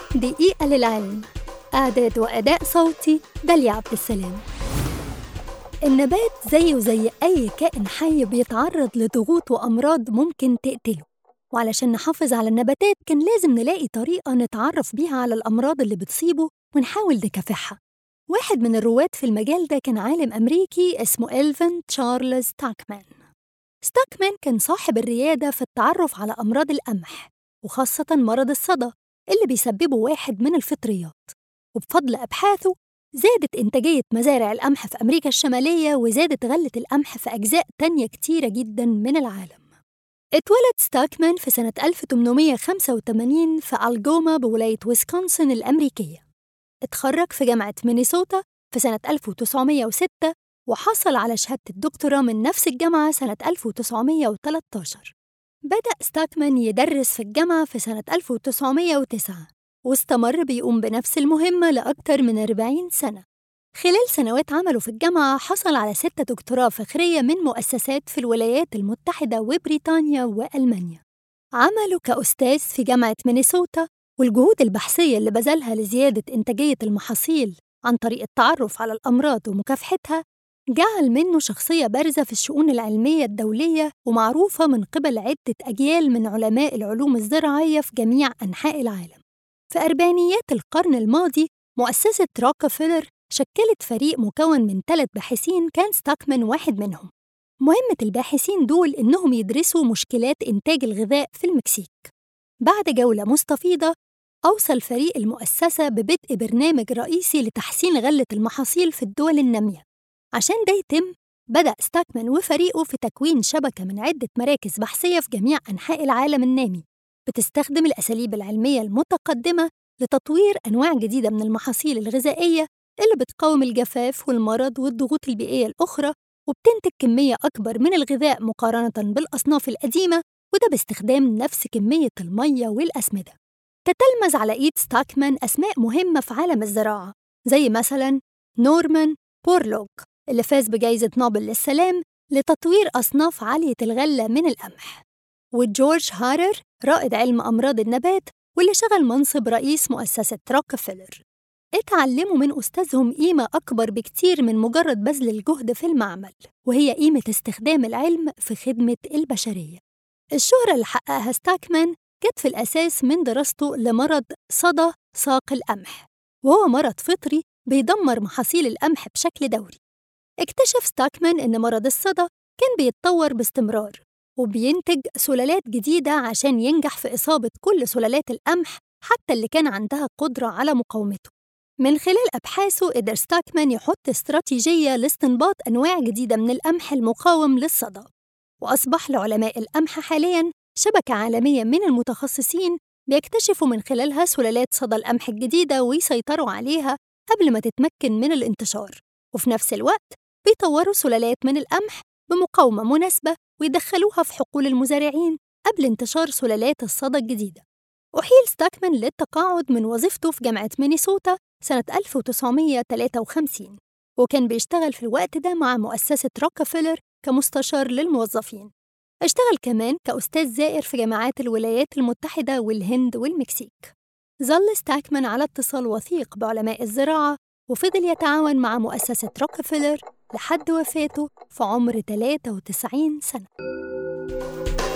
دقيقة للعلم إعداد وأداء صوتي داليا عبد السلام النبات زيه زي أي كائن حي بيتعرض لضغوط وأمراض ممكن تقتله وعلشان نحافظ على النباتات كان لازم نلاقي طريقة نتعرف بيها على الأمراض اللي بتصيبه ونحاول نكافحها واحد من الرواد في المجال ده كان عالم أمريكي اسمه إلفن تشارلز ستاكمان ستاكمان كان صاحب الريادة في التعرف على أمراض القمح وخاصة مرض الصدى اللي بيسببه واحد من الفطريات وبفضل أبحاثه زادت إنتاجية مزارع القمح في أمريكا الشمالية وزادت غلة القمح في أجزاء تانية كتيرة جدا من العالم اتولد ستاكمان في سنة 1885 في ألجوما بولاية ويسكونسن الأمريكية اتخرج في جامعة مينيسوتا في سنة 1906 وحصل على شهادة الدكتوراه من نفس الجامعة سنة 1913 بدأ ستاكمان يدرس في الجامعة في سنة 1909 واستمر بيقوم بنفس المهمة لأكثر من 40 سنة خلال سنوات عمله في الجامعة حصل على ستة دكتوراه فخرية من مؤسسات في الولايات المتحدة وبريطانيا وألمانيا عمله كأستاذ في جامعة مينيسوتا والجهود البحثية اللي بذلها لزيادة إنتاجية المحاصيل عن طريق التعرف على الأمراض ومكافحتها جعل منه شخصية بارزة في الشؤون العلمية الدولية ومعروفة من قبل عدة أجيال من علماء العلوم الزراعية في جميع أنحاء العالم. في أربعينيات القرن الماضي مؤسسة روكفيلر شكلت فريق مكون من ثلاث باحثين كان ستاكمان واحد منهم. مهمة الباحثين دول إنهم يدرسوا مشكلات إنتاج الغذاء في المكسيك. بعد جولة مستفيضة أوصى الفريق المؤسسة ببدء برنامج رئيسي لتحسين غلة المحاصيل في الدول النامية عشان ده يتم بدأ ستاكمان وفريقه في تكوين شبكة من عدة مراكز بحثية في جميع أنحاء العالم النامي بتستخدم الأساليب العلمية المتقدمة لتطوير أنواع جديدة من المحاصيل الغذائية اللي بتقاوم الجفاف والمرض والضغوط البيئية الأخرى وبتنتج كمية أكبر من الغذاء مقارنة بالأصناف القديمة وده باستخدام نفس كمية المية والأسمدة تتلمذ على إيد ستاكمان أسماء مهمة في عالم الزراعة زي مثلاً نورمان بورلوغ اللي فاز بجائزة نوبل للسلام لتطوير أصناف عالية الغلة من القمح وجورج هارر رائد علم أمراض النبات واللي شغل منصب رئيس مؤسسة روكفيلر اتعلموا من أستاذهم قيمة أكبر بكتير من مجرد بذل الجهد في المعمل وهي قيمة استخدام العلم في خدمة البشرية الشهرة اللي حققها ستاكمان جت في الأساس من دراسته لمرض صدى ساق القمح وهو مرض فطري بيدمر محاصيل القمح بشكل دوري اكتشف ستاكمان إن مرض الصدى كان بيتطور باستمرار وبينتج سلالات جديدة عشان ينجح في إصابة كل سلالات القمح حتى اللي كان عندها قدرة على مقاومته من خلال أبحاثه قدر ستاكمان يحط استراتيجية لاستنباط أنواع جديدة من القمح المقاوم للصدى وأصبح لعلماء القمح حالياً شبكة عالمية من المتخصصين بيكتشفوا من خلالها سلالات صدى القمح الجديدة ويسيطروا عليها قبل ما تتمكن من الانتشار وفي نفس الوقت بيطوروا سلالات من القمح بمقاومة مناسبة ويدخلوها في حقول المزارعين قبل انتشار سلالات الصدى الجديدة أحيل ستاكمان للتقاعد من وظيفته في جامعة مينيسوتا سنة 1953 وكان بيشتغل في الوقت ده مع مؤسسة روكفيلر كمستشار للموظفين اشتغل كمان كأستاذ زائر في جامعات الولايات المتحدة والهند والمكسيك ظل ستاكمان على اتصال وثيق بعلماء الزراعة وفضل يتعاون مع مؤسسة روكفيلر لحد وفاته في عمر 93 سنة